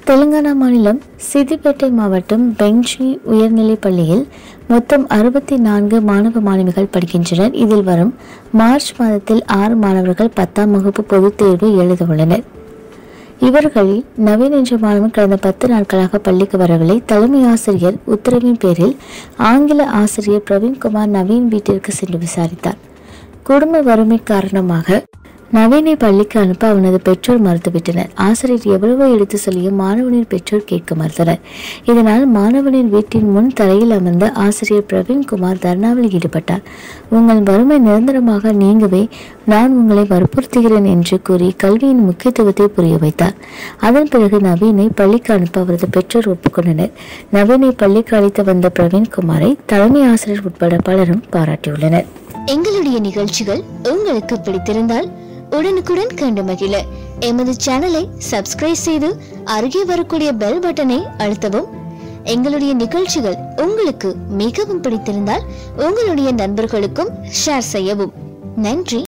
தெலுங்கானா மாநிலம் சிதிப்பேட்டை மாவட்டம் பெஞ்சி உயர்நிலைப் பள்ளியில் மொத்தம் அறுபத்தி நான்கு மாணவ மாணவிகள் படிக்கின்றனர் இதில் வரும் மார்ச் மாதத்தில் ஆறு மாணவர்கள் பத்தாம் வகுப்பு பொதுத் தேர்வு எழுத உள்ளனர் இவர்களில் நவீன் என்ற மாணவன் கடந்த பத்து நாட்களாக பள்ளிக்கு வரவில்லை தலைமை ஆசிரியர் உத்தரவின் பேரில் ஆங்கில ஆசிரியர் பிரவீன்குமார் நவீன் வீட்டிற்கு சென்று விசாரித்தார் குடும்ப வறுமை காரணமாக நவீனை பள்ளிக்கு அனுப்ப அவனது பெற்றோர் மறுத்துவிட்டனர் ஆசிரியர் எவ்வளவோ எடுத்து சொல்லியும் மாணவனின் பெற்றோர் கேட்க மறுத்தனர் இதனால் மாணவனின் வீட்டின் முன் தரையில் அமர்ந்த ஆசிரியர் பிரவீன்குமார் தர்ணாவில் ஈடுபட்டார் உங்கள் வறுமை நிரந்தரமாக நீங்கவே நான் உங்களை வற்புறுத்துகிறேன் என்று கூறி கல்வியின் முக்கியத்துவத்தை புரிய வைத்தார் அதன் பிறகு நவீனை பள்ளிக்கு அனுப்ப அவரது பெற்றோர் ஒப்புக்கொண்டனர் நவீனை பள்ளிக்கு அழைத்து வந்த பிரவீன்குமாரை தலைமை ஆசிரியர் உட்பட பலரும் பாராட்டியுள்ளனர் எங்களுடைய நிகழ்ச்சிகள் உங்களுக்கு பிடித்திருந்தால் உடனுக்குடன் கண்டு மகிழ எமது சேனலை சப்ஸ்கிரைப் செய்து அருகே வரக்கூடிய பெல் பட்டனை அழுத்தவும் எங்களுடைய நிகழ்ச்சிகள் உங்களுக்கு மிகவும் பிடித்திருந்தால் உங்களுடைய நண்பர்களுக்கும் ஷேர் செய்யவும் நன்றி